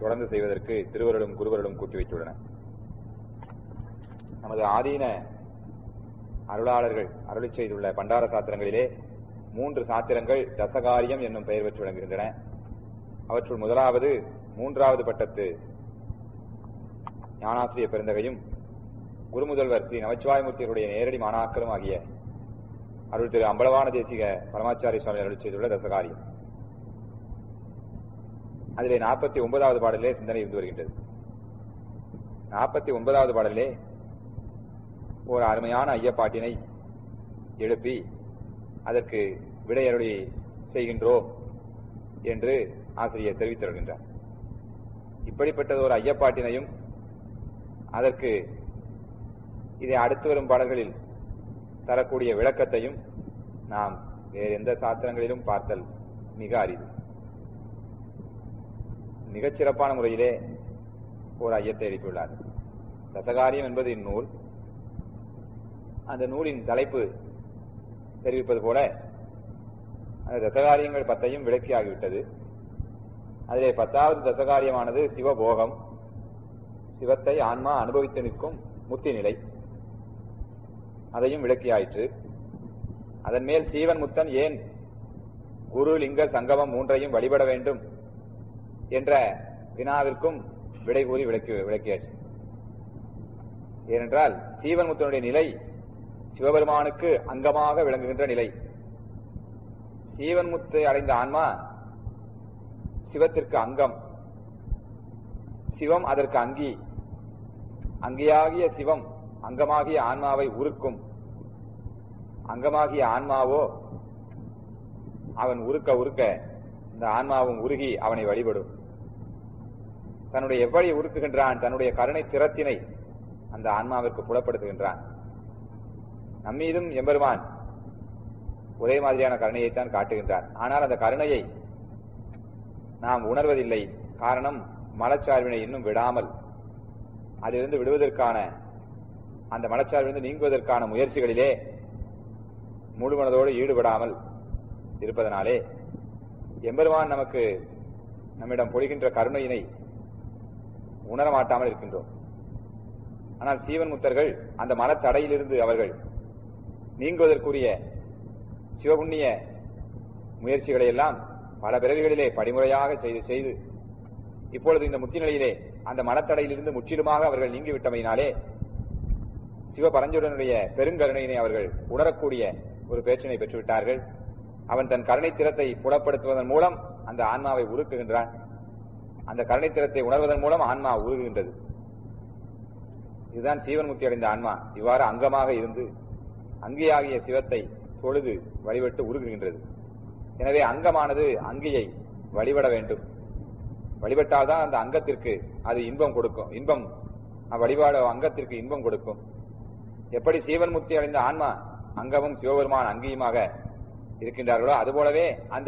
தொடர்ந்து செய்வதற்கு திருவருளும் குருவருளும் கூட்டி வைத்துள்ளன நமது ஆதீன அருளாளர்கள் அருளி செய்துள்ள பண்டார சாத்திரங்களிலே மூன்று சாத்திரங்கள் தசகாரியம் என்னும் பெயர் பெற்று விளங்குகின்றன அவற்றுள் முதலாவது மூன்றாவது பட்டத்து ஞானாசிரிய பெருந்தகையும் குருமுதல்வர் ஸ்ரீ நமச்சிவாயமூர்த்தியருடைய நேரடி மாணாக்கரும் ஆகிய அருள் திரு அம்பலவான தேசிக பரமாச்சாரிய சுவாமி அருள் செய்துள்ள தசகாரியம் அதிலே நாற்பத்தி ஒன்பதாவது பாடலிலே சிந்தனை இருந்து வருகின்றது நாற்பத்தி ஒன்பதாவது பாடலிலே ஒரு அருமையான ஐயப்பாட்டினை எழுப்பி அதற்கு விடையருளி செய்கின்றோம் என்று ஆசிரியர் தெரிவித்திருக்கின்றார் இப்படிப்பட்டது ஒரு ஐயப்பாட்டினையும் அதற்கு இதை அடுத்து வரும் பாடல்களில் தரக்கூடிய விளக்கத்தையும் நாம் வேறு எந்த சாத்திரங்களிலும் பார்த்தல் மிக அரிது மிகச் சிறப்பான முறையிலே ஒரு ஐயத்தை எழுப்பியுள்ளார் தசகாரியம் என்பது இந்நூல் அந்த நூலின் தலைப்பு தெரிவிப்பது போல அந்த தசகாரியங்கள் பத்தையும் விளக்கி ஆகிவிட்டது அதிலே பத்தாவது தசகாரியமானது சிவபோகம் சிவத்தை ஆன்மா அனுபவித்து நிற்கும் முத்தி நிலை அதையும் விளக்கியாயிற்று அதன் மேல் சீவன் முத்தன் ஏன் குரு லிங்க சங்கமம் மூன்றையும் வழிபட வேண்டும் என்ற வினாவிற்கும் விடை கூறி விளக்கி விளக்கியாச்சு ஏனென்றால் சீவன் முத்தனுடைய நிலை சிவபெருமானுக்கு அங்கமாக விளங்குகின்ற நிலை சீவன் முத்தை அடைந்த ஆன்மா சிவத்திற்கு அங்கம் சிவம் அதற்கு அங்கி அங்கியாகிய சிவம் அங்கமாகிய ஆன்மாவை உருக்கும் அங்கமாகிய ஆன்மாவோ அவன் உருக்க உருக்க இந்த ஆன்மாவும் உருகி அவனை வழிபடும் தன்னுடைய எவ்வளி உருக்குகின்றான் தன்னுடைய கருணை திறத்தினை அந்த ஆன்மாவிற்கு புலப்படுத்துகின்றான் நம்மீதும் எம்பெருமான் ஒரே மாதிரியான கருணையைத்தான் காட்டுகின்றார் ஆனால் அந்த கருணையை நாம் உணர்வதில்லை காரணம் மலச்சார்பினை இன்னும் விடாமல் அதிலிருந்து விடுவதற்கான அந்த மலச்சார்பிலிருந்து நீங்குவதற்கான முயற்சிகளிலே முழுமனதோடு ஈடுபடாமல் இருப்பதனாலே எம்பெருமான் நமக்கு நம்மிடம் பொழிகின்ற கருணையினை உணரமாட்டாமல் இருக்கின்றோம் ஆனால் சீவன் முத்தர்கள் அந்த மனத்தடையிலிருந்து அவர்கள் நீங்குவதற்குரிய சிவபுண்ணிய முயற்சிகளை எல்லாம் பல பிறவிகளிலே படிமுறையாக செய்து செய்து இப்பொழுது இந்த முத்தி நிலையிலே அந்த மனத்தடையிலிருந்து முற்றிலுமாக அவர்கள் நீங்கிவிட்டமையினாலே சிவபரஞ்சுடனுடைய பெருங்கருணையினை அவர்கள் உணரக்கூடிய ஒரு பேச்சினை பெற்றுவிட்டார்கள் அவன் தன் கருணை திறத்தை புலப்படுத்துவதன் மூலம் அந்த ஆன்மாவை உருக்குகின்றான் அந்த கருணை திறத்தை உணர்வதன் மூலம் ஆன்மா உருகுகின்றது இதுதான் சீவன் முக்தி அடைந்த ஆன்மா இவ்வாறு அங்கமாக இருந்து அங்கியாகிய சிவத்தை தொழுது வழிபட்டு உருகுகின்றது எனவே அங்கமானது அங்கியை வழிபட வேண்டும் வழிபட்டால்தான் அந்த அங்கத்திற்கு அது இன்பம் கொடுக்கும் இன்பம் வழிபாடு அங்கத்திற்கு இன்பம் கொடுக்கும் எப்படி சீவன் முக்தி அடைந்த ஆன்மா அங்கமும் சிவபெருமான் அங்கியுமாக இருக்கின்றார்களோ அதுபோலவே அந்த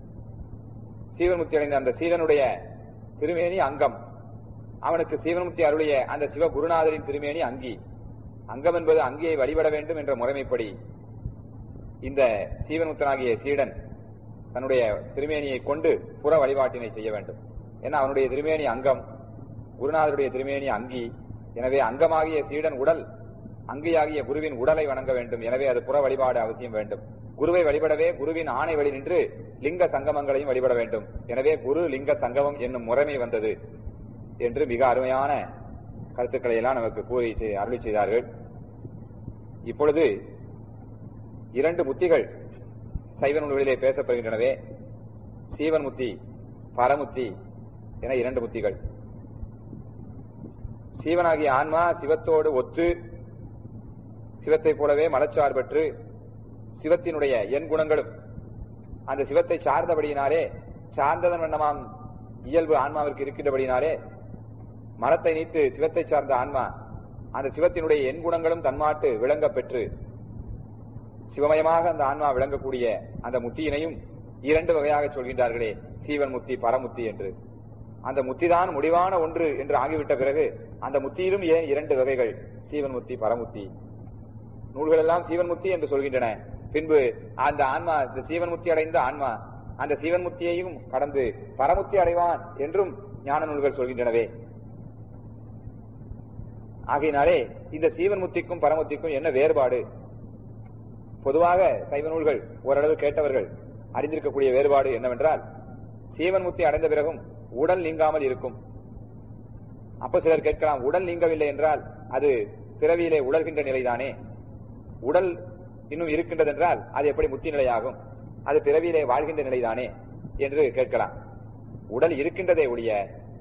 சீவன் முக்தி அடைந்த அந்த சீவனுடைய திருமேனி அங்கம் அவனுக்கு சீவன்முக்தி அருளிய அந்த சிவ குருநாதரின் திருமேனி அங்கி அங்கம் என்பது அங்கியை வழிபட வேண்டும் என்ற முறைமைப்படி இந்த சீவன்முத்தனாகிய சீடன் தன்னுடைய திருமேனியை கொண்டு புற வழிபாட்டினை செய்ய வேண்டும் ஏன்னா அவனுடைய திருமேனி அங்கம் குருநாதருடைய திருமேனி அங்கி எனவே அங்கமாகிய சீடன் உடல் அங்கியாகிய குருவின் உடலை வணங்க வேண்டும் எனவே அது புற வழிபாடு அவசியம் வேண்டும் குருவை வழிபடவே குருவின் ஆணை வழி நின்று லிங்க சங்கமங்களையும் வழிபட வேண்டும் எனவே குரு லிங்க சங்கமம் என்னும் முறைமை வந்தது என்று மிக அருமையான கருத்துக்களை எல்லாம் நமக்கு கூறி அருளி செய்தார்கள் இப்பொழுது இரண்டு முத்திகள் சைவ நூல்களிலே பேசப்படுகின்றனவே சீவன் முத்தி பரமுத்தி என இரண்டு முத்திகள் சீவனாகிய ஆன்மா சிவத்தோடு ஒத்து சிவத்தை போலவே மலச்சார் பெற்று சிவத்தினுடைய எண் குணங்களும் அந்த சிவத்தை சார்ந்தபடியினாலே சார்ந்ததன் வண்ணமாம் இயல்பு ஆன்மாவிற்கு இருக்கின்றபடினாலே மரத்தை நீத்து சிவத்தை சார்ந்த ஆன்மா அந்த சிவத்தினுடைய எண் குணங்களும் தன்மாட்டு விளங்க பெற்று சிவமயமாக அந்த ஆன்மா விளங்கக்கூடிய அந்த முத்தியினையும் இரண்டு வகையாக சொல்கின்றார்களே சீவன் முத்தி பரமுத்தி என்று அந்த முத்திதான் முடிவான ஒன்று என்று ஆகிவிட்ட பிறகு அந்த முத்தியிலும் ஏன் இரண்டு வகைகள் சீவன் முத்தி பரமுத்தி நூல்கள் எல்லாம் சீவன் முத்தி என்று சொல்கின்றன பின்பு அந்த ஆன்மா இந்த சீவன் முத்தி அடைந்த ஆன்மா அந்த சீவன் முத்தியையும் கடந்து பரமுத்தி அடைவான் என்றும் ஞான நூல்கள் சொல்கின்றனவே ஆகையினாலே இந்த சீவன் முத்திக்கும் பரமுத்திக்கும் என்ன வேறுபாடு பொதுவாக சைவ நூல்கள் ஓரளவு கேட்டவர்கள் அறிந்திருக்கக்கூடிய வேறுபாடு என்னவென்றால் சீவன் முத்தி அடைந்த பிறகும் உடல் நீங்காமல் இருக்கும் அப்ப சிலர் கேட்கலாம் உடல் நீங்கவில்லை என்றால் அது பிறவியிலே உழல்கின்ற நிலைதானே உடல் இன்னும் இருக்கின்றது என்றால் அது எப்படி முத்தி நிலையாகும் அது பிறவியிலே வாழ்கின்ற நிலைதானே என்று கேட்கலாம் உடல் இருக்கின்றதே ஒழிய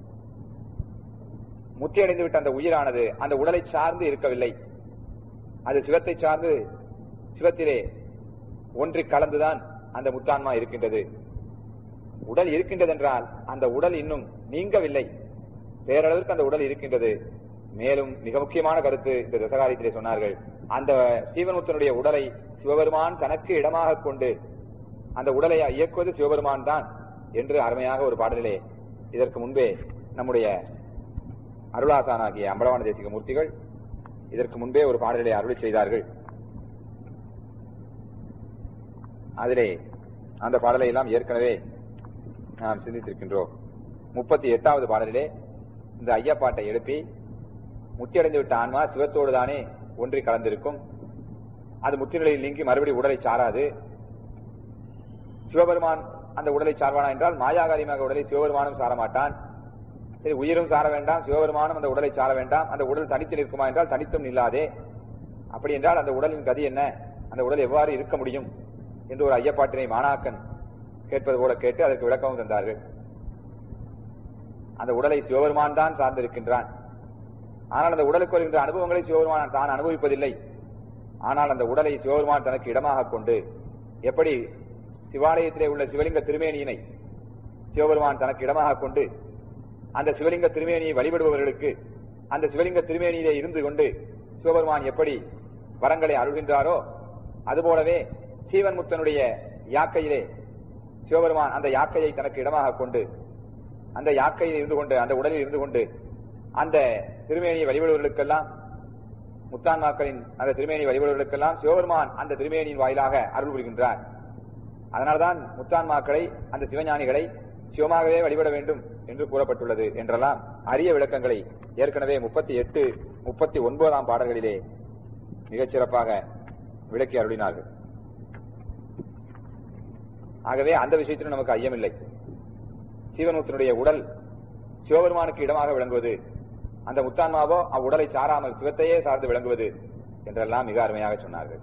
முத்தி அடைந்து விட்ட அந்த உயிரானது அந்த உடலை சார்ந்து இருக்கவில்லை அது சிவத்தை சார்ந்து சிவத்திலே ஒன்றி கலந்துதான் அந்த முத்தான்மா இருக்கின்றது உடல் இருக்கின்றது என்றால் அந்த உடல் இன்னும் நீங்கவில்லை பேரளவிற்கு அந்த உடல் இருக்கின்றது மேலும் மிக முக்கியமான கருத்து இந்த தசகாரியத்திலே சொன்னார்கள் அந்த ஸ்ரீவனுத்தனுடைய உடலை சிவபெருமான் தனக்கு இடமாக கொண்டு அந்த உடலை இயக்குவது சிவபெருமான் தான் என்று அருமையாக ஒரு பாடலிலே இதற்கு முன்பே நம்முடைய அருளாசானாகிய அம்பலவான தேசிக மூர்த்திகள் இதற்கு முன்பே ஒரு பாடலிலே அருளி செய்தார்கள் அதிலே அந்த பாடலை எல்லாம் ஏற்கனவே நாம் சிந்தித்திருக்கின்றோம் முப்பத்தி எட்டாவது பாடலிலே இந்த ஐயப்பாட்டை எழுப்பி முத்தியடைந்து விட்ட ஆன்மா சிவத்தோடு தானே ஒன்றி கலந்திருக்கும் அது முத்திநிலையில் நீங்கி மறுபடி உடலை சாராது சிவபெருமான் அந்த உடலை சார்வானா என்றால் மாயாகாரியமாக உடலை சிவபெருமானும் சாரமாட்டான் சரி உயிரும் சார வேண்டாம் சிவபெருமானும் அந்த உடலை சார வேண்டாம் அந்த உடல் தனித்து நிற்குமா என்றால் தனித்தும் நில்லாதே அப்படி என்றால் அந்த உடலின் கதி என்ன அந்த உடல் எவ்வாறு இருக்க முடியும் என்று ஒரு ஐயப்பாட்டினை மாணாக்கன் கேட்பது போல கேட்டு அதற்கு விளக்கமும் தந்தார்கள் அந்த உடலை சிவபெருமான் தான் சார்ந்திருக்கின்றான் ஆனால் அந்த உடலுக்கு வருகின்ற அனுபவங்களை சிவபெருமான் தான் அனுபவிப்பதில்லை ஆனால் அந்த உடலை சிவபெருமான் தனக்கு இடமாக கொண்டு எப்படி சிவாலயத்திலே உள்ள சிவலிங்க திருமேனியினை சிவபெருமான் தனக்கு இடமாக கொண்டு அந்த சிவலிங்க திருமேனியை வழிபடுபவர்களுக்கு அந்த சிவலிங்க திருமேனியிலே இருந்து கொண்டு சிவபெருமான் எப்படி வரங்களை அருள்கின்றாரோ அதுபோலவே சீவன் முத்தனுடைய யாக்கையிலே சிவபெருமான் அந்த யாக்கையை தனக்கு இடமாக கொண்டு அந்த யாக்கையில் இருந்து கொண்டு அந்த உடலில் இருந்து கொண்டு அந்த திருமேனியை வழிபடுவர்களுக்கெல்லாம் முத்தான்மாக்களின் அந்த திருமேனி வழிபடுவர்களுக்கெல்லாம் சிவபெருமான் அந்த திருமேனியின் வாயிலாக அருள் புரிகின்றார் அதனால்தான் முத்தான்மாக்களை அந்த சிவஞானிகளை சிவமாகவே வழிபட வேண்டும் என்று கூறப்பட்டுள்ளது என்றெல்லாம் அரிய விளக்கங்களை ஏற்கனவே முப்பத்தி எட்டு முப்பத்தி ஒன்பதாம் பாடல்களிலே மிகச் சிறப்பாக விளக்கி அருளினார்கள் ஆகவே அந்த விஷயத்திலும் நமக்கு ஐயமில்லை சீவனூத்தினுடைய உடல் சிவபெருமானுக்கு இடமாக விளங்குவது அந்த முத்தான்மாவோ அவ்வுடலை சாராமல் சிவத்தையே சார்ந்து விளங்குவது என்றெல்லாம் மிக அருமையாக சொன்னார்கள்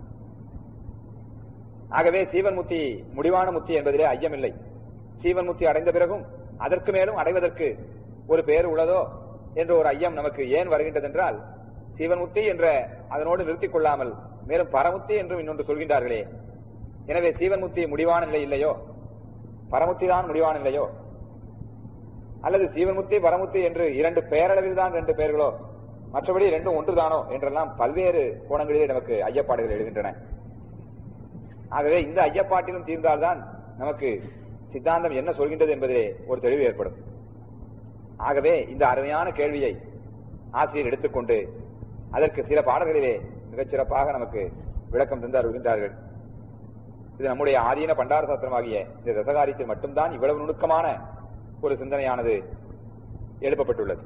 ஆகவே சீவன் முத்தி முடிவான முத்தி என்பதிலே ஐயமில்லை சீவன் முத்தி அடைந்த பிறகும் அதற்கு மேலும் அடைவதற்கு ஒரு பெயர் உள்ளதோ என்ற ஒரு ஐயம் நமக்கு ஏன் வருகின்றது என்றால் சீவன் முத்தி என்ற அதனோடு நிறுத்திக் கொள்ளாமல் மேலும் பரமுத்தி என்றும் இன்னொன்று சொல்கின்றார்களே எனவே சீவன் முத்தி முடிவான நிலை இல்லையோ பரமுத்தி தான் முடிவான நிலையோ அல்லது சீவன்முத்தி பரமுத்தி என்று இரண்டு பெயரளவில் தான் ரெண்டு பெயர்களோ மற்றபடி ரெண்டும் ஒன்றுதானோ என்றெல்லாம் பல்வேறு கோணங்களிலே நமக்கு ஐயப்பாடுகள் எழுகின்றன ஆகவே இந்த ஐயப்பாட்டிலும் தீர்ந்தால்தான் நமக்கு சித்தாந்தம் என்ன சொல்கின்றது என்பதிலே ஒரு தெளிவு ஏற்படும் ஆகவே இந்த அருமையான கேள்வியை ஆசிரியர் எடுத்துக்கொண்டு அதற்கு சில பாடல்களிலே மிகச் சிறப்பாக நமக்கு விளக்கம் தந்து அருள்கின்றார்கள் இது நம்முடைய ஆதீன பண்டார சாஸ்திரமாகிய இந்த ரசகாரியத்தில் மட்டும்தான் இவ்வளவு நுணுக்கமான ஒரு சிந்தனையானது எழுப்பப்பட்டுள்ளது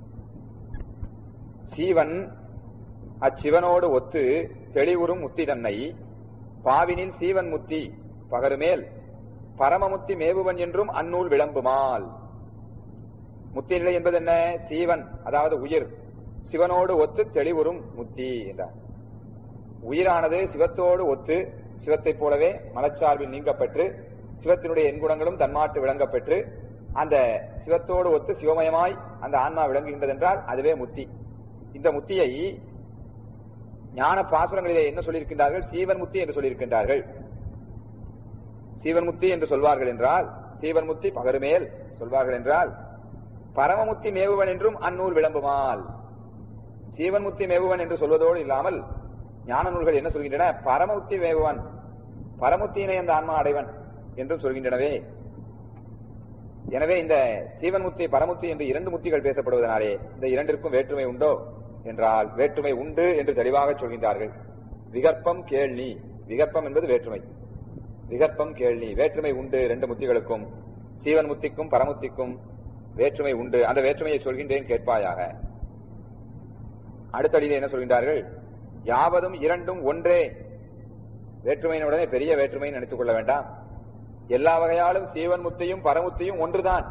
சீவன் அச்சிவனோடு ஒத்து தெளிவுறும் முத்தி தன்னை பாவினில் சீவன் முத்தி பகருமேல் பரமமுத்தி மேவுவன் என்றும் அந்நூல் விளம்புமால் முத்தி நிலை என்பது என்ன சீவன் அதாவது உயிர் சிவனோடு ஒத்து தெளிவுறும் முத்தி என்றார் உயிரானது சிவத்தோடு ஒத்து சிவத்தைப் போலவே மலச்சார்பில் நீங்கப்பெற்று சிவத்தினுடைய எண்குணங்களும் தன்மாட்டு விளங்கப்பெற்று அந்த சிவத்தோடு ஒத்து சிவமயமாய் அந்த ஆன்மா விளங்குகின்றது என்றால் அதுவே முத்தி இந்த முத்தியை ஞான பாசுரங்களிலே என்ன சொல்லியிருக்கின்றார்கள் சீவன் முத்தி என்று சொல்லியிருக்கின்றார்கள் சீவன் முத்தி என்று சொல்வார்கள் என்றால் சீவன் முத்தி பகருமேல் சொல்வார்கள் என்றால் பரமமுத்தி மேவுவன் என்றும் அந்நூல் விளம்புமால் சீவன் முத்தி மேவுவன் என்று சொல்வதோடு இல்லாமல் ஞான நூல்கள் என்ன சொல்கின்றன பரமமுத்தி மேவுவன் பரமுத்தியினை அந்த ஆன்மா அடைவன் என்றும் சொல்கின்றனவே எனவே இந்த சீவன் முத்தி பரமுத்தி என்று இரண்டு முத்திகள் பேசப்படுவதனாலே இந்த இரண்டிற்கும் வேற்றுமை உண்டோ என்றால் வேற்றுமை உண்டு என்று தெளிவாக சொல்கின்றார்கள் விகற்பம் கேள்வி விகற்பம் என்பது வேற்றுமை விகற்பம் கேள்வி வேற்றுமை உண்டு ரெண்டு முத்திகளுக்கும் சீவன் முத்திக்கும் பரமுத்திக்கும் வேற்றுமை உண்டு அந்த வேற்றுமையை சொல்கின்றேன் கேட்பாயாக அடுத்தடியில் என்ன சொல்கின்றார்கள் யாவதும் இரண்டும் ஒன்றே வேற்றுமையினுடனே பெரிய வேற்றுமையை நினைத்துக் கொள்ள வேண்டாம் எல்லா வகையாலும் சீவன் முத்தியும் பரமுத்தியும் ஒன்றுதான்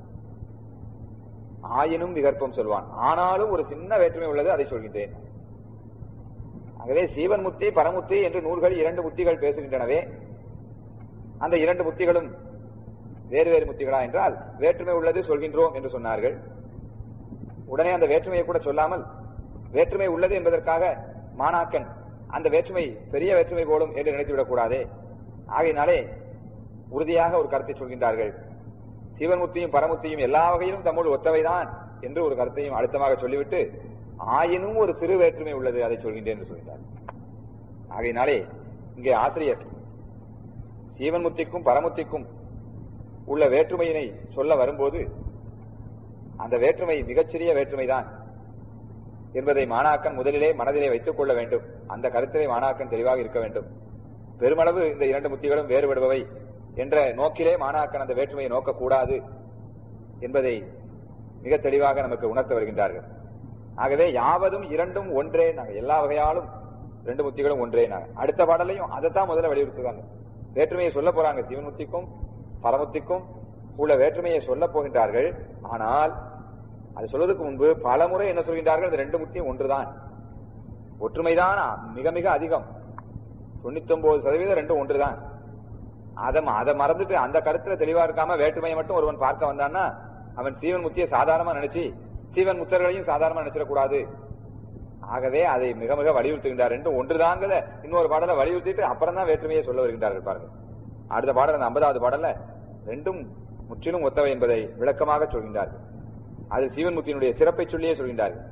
ஆயினும் விகற்பம் சொல்வான் ஆனாலும் ஒரு சின்ன வேற்றுமை உள்ளது அதை சொல்கின்றேன் ஆகவே சீவன் முத்தி பரமுத்தி என்று நூல்கள் இரண்டு முத்திகள் பேசுகின்றனவே அந்த இரண்டு முத்திகளும் வேறு வேறு முத்திகளா என்றால் வேற்றுமை உள்ளது சொல்கின்றோம் என்று சொன்னார்கள் உடனே அந்த வேற்றுமையை கூட சொல்லாமல் வேற்றுமை உள்ளது என்பதற்காக மாணாக்கன் அந்த வேற்றுமை பெரிய வேற்றுமை போலும் என்று நினைத்துவிடக் கூடாதே ஆகையினாலே உறுதியாக ஒரு கருத்தை சொல்கின்றார்கள் சிவன்முத்தியும் பரமுத்தியும் எல்லா வகையிலும் தம்முள் ஒத்தவைதான் என்று ஒரு கருத்தையும் அழுத்தமாக சொல்லிவிட்டு ஆயினும் ஒரு சிறு வேற்றுமை உள்ளது அதை சொல்கின்றேன் என்று சொல்கின்றார் ஆகையினாலே இங்கே ஆசிரியர் சீவன்முத்திக்கும் பரமுத்திக்கும் உள்ள வேற்றுமையினை சொல்ல வரும்போது அந்த வேற்றுமை மிகச்சிறிய வேற்றுமைதான் என்பதை மாணாக்கன் முதலிலே மனதிலே வைத்துக் கொள்ள வேண்டும் அந்த கருத்திலே மாணாக்கன் தெளிவாக இருக்க வேண்டும் பெருமளவு இந்த இரண்டு முத்திகளும் வேறுபடுபவை என்ற நோக்கிலே மாணாக்கன் அந்த வேற்றுமையை நோக்கக்கூடாது என்பதை மிக தெளிவாக நமக்கு உணர்த்த வருகின்றார்கள் ஆகவே யாவதும் இரண்டும் ஒன்றே நாங்க எல்லா வகையாலும் ரெண்டு முத்திகளும் ஒன்றே நாங்க அடுத்த பாடலையும் அதைத்தான் முதல்ல வலியுறுத்துதாங்க வேற்றுமையை சொல்ல போறாங்க சிவன்முத்திக்கும் பரமுத்திக்கும் உள்ள வேற்றுமையை சொல்ல போகின்றார்கள் ஆனால் அது சொல்வதற்கு முன்பு பல முறை என்ன சொல்கின்றார்கள் இந்த ரெண்டு முத்தியும் ஒன்றுதான் ஒற்றுமைதான் மிக மிக அதிகம் தொண்ணூத்தி ஒன்பது சதவீதம் ரெண்டும் ஒன்றுதான் அதை அதை மறந்துட்டு அந்த கருத்துல தெளிவா இருக்காம வேற்றுமையை மட்டும் ஒருவன் பார்க்க வந்தான்னா அவன் சீவன் முத்தியை சாதாரணமா நினைச்சு சீவன் முத்தர்களையும் சாதாரணமா நினைச்சிடக்கூடாது ஆகவே அதை மிக மிக வலியுறுத்துகின்றார் ரெண்டும் ஒன்றுதாங்கிறத இன்னொரு பாடலை வலியுறுத்திட்டு அப்புறம் தான் வேற்றுமையை சொல்ல வருகின்றார்கள் பாருங்க அடுத்த பாடல் அந்த ஐம்பதாவது பாடல்ல ரெண்டும் முற்றிலும் ஒத்தவை என்பதை விளக்கமாக சொல்கின்றார்கள் அது சீவன் முத்தியினுடைய சிறப்பை சொல்லியே சொல்கின்றார்கள்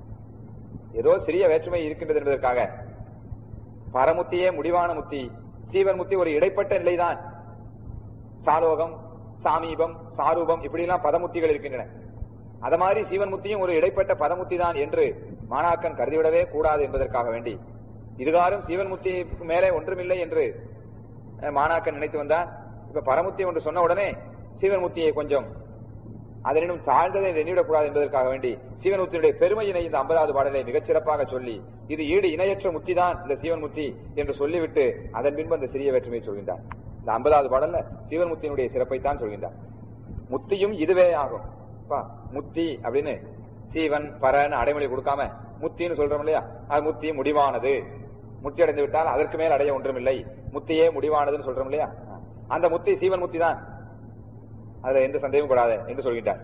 ஏதோ சிறிய வேற்றுமை இருக்கின்றது என்பதற்காக பரமுத்தியே முடிவான முத்தி சீவன் முத்தி ஒரு இடைப்பட்ட நிலைதான் சாலோகம் சாமீபம் சாரூபம் இப்படி எல்லாம் பதமுத்திகள் இருக்கின்றன அத மாதிரி சீவன் முத்தியும் ஒரு இடைப்பட்ட பதமுத்தி தான் என்று மாணாக்கன் கருதிவிடவே கூடாது என்பதற்காக வேண்டி இதுகாரும் சீவன் முத்திக்கு மேலே ஒன்றுமில்லை என்று மாணாக்கன் நினைத்து வந்தான் இப்ப பரமுத்தி ஒன்று சொன்ன உடனே சீவன் முத்தியை கொஞ்சம் அதனினும் தாழ்ந்ததை எண்ணிவிடக்கூடாது என்பதற்காக வேண்டி சீவன்முத்தியுடைய பெருமையினை இந்த ஐம்பதாவது பாடலை மிகச் சிறப்பாக சொல்லி இது ஈடு இணையற்ற முத்தி தான் இந்த சீவன் முத்தி என்று சொல்லிவிட்டு அதன் பின்பு அந்த சிறிய வேற்றுமையை சொல்கின்றார் இந்த ஐம்பதாவது பாடல்ல சீவன்முத்தியினுடைய சிறப்பை தான் சொல்கின்றார் முத்தியும் இதுவே ஆகும் முத்தி அப்படின்னு சீவன் பரன் அடைமொழி கொடுக்காம முத்தின்னு சொல்றோம் இல்லையா அது முத்தி முடிவானது முத்தி அடைந்து விட்டால் அதற்கு மேல் அடைய ஒன்றுமில்லை முத்தியே முடிவானதுன்னு சொல்றோம் இல்லையா அந்த முத்தி சீவன் முத்தி தான் அதுல எந்த சந்தேகமும் கூடாது என்று சொல்கின்றார்